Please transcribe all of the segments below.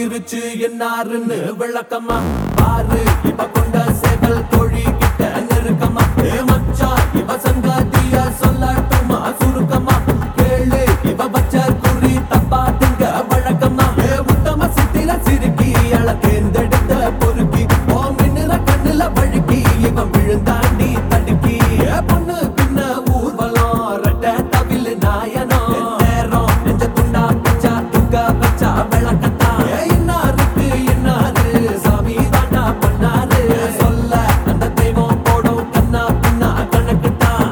மீறிச்சு என்னாருன்னு விளக்கமா பாரு இப்ப கொண்ட சேவல் கோழி கிட்ட நெருக்கமா ஏ மச்சான் இவ சங்காதிய சொல்லட்டுமா சுருக்கமா கேளு இவ பச்ச குறி தப்பா திங்க வழக்கமா ஏ உத்தம சித்தில சிரிக்கி அழ தேர்ந்தெடுத்த பொறுக்கி ஓ மின்னுற கண்ணுல வழுக்கி இவன் விழுந்தாண்டி தடுக்கி ஏ பொண்ணு பின்ன ஊர்வலம் ரெட்ட தவில் நாயனம் நேரம் நெஞ்ச துண்டா பிச்சா துக்க வச்சா விளக்கத்தா ஏ இன்னாருக்கு இன்னாரு சாமி தாண்டா பண்ணாரு சொல்ல அந்த தெய்வம் போடும் கண்ணா பின்னா கணக்குத்தான்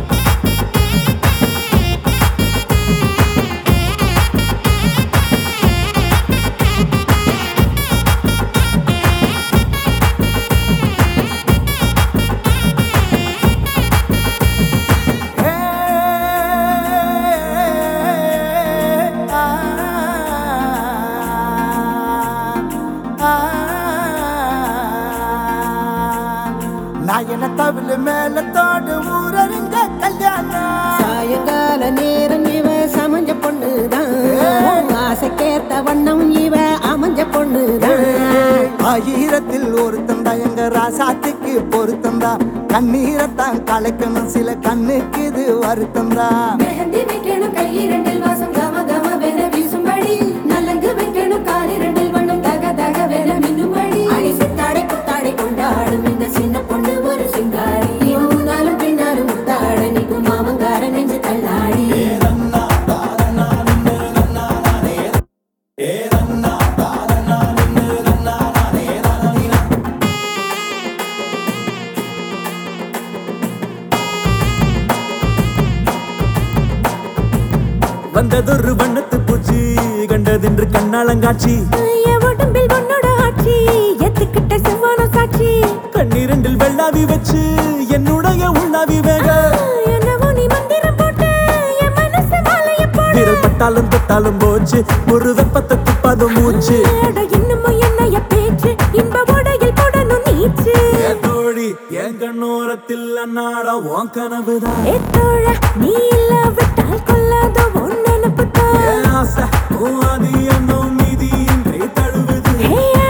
நாயன தவிழ் மேலத்தோடு ஊரறிஞ்ச கல்யாணம் சாயங்கால நேரம் இவ சமஞ்ச பொண்ணுதான் ஆசைக்கேத்த வண்ணம் இவ அமைஞ்ச பொண்ணுதான் ஆயிரத்தில் ஒருத்தந்தா எங்க ராசாத்துக்கு பொருத்தந்தா கண்ணீரத்தான் கலைக்கணும் சில கண்ணுக்கு இது வருத்தந்தா மெஹந்தி வைக்கணும் கையிரண்டில் வாசம் கம கம வென வீசும்படி நலங்கு வைக்கணும் காலிரண்டில் வண்ணம் தக தக வென மின்னும்படி அடி சித்தாடை குத்தாடை கொண்டாடும் இந்த சின்ன பொண்ணு ஒரு சிங்காரி இவன் முன்னாலும் பின்னாலும் முத்தாட நிற்கும் மாமங்கார நெஞ்சு தள்ளாடி வந்ததொரு வண்ணத்து பூச்சி கண்டதென்று கண்ணாளங்காட்சி என் உடம்பில் உன்னோட ஆட்சி எத்துக்கிட்ட செவ்வான சாட்சி கண்ணீரண்டில் வெள்ளாவி வச்சு என்னுடைய உள்ளாவி வேக என்னவோ நீ மந்திரம் போட்டு என் மனசு மாலைய போட விரல் பட்டாலும் தொட்டாலும் போச்சு ஒரு வெப்பத்தை துப்பாத மூச்சு அட இன்னமும் என்னைய பேச்சு இன்ப உடையில் போடணும் நீச்சு என் தோழி என் கண்ணோரத்தில் அன்னாட உன் கனவுதான் ஏ தோழா நீ இல்லாவிட்டால் கொல்லாத ஒன்னு என் ஆசை உன் ஆதி என்னும் நீதி இன்றி தழுவுது ஏ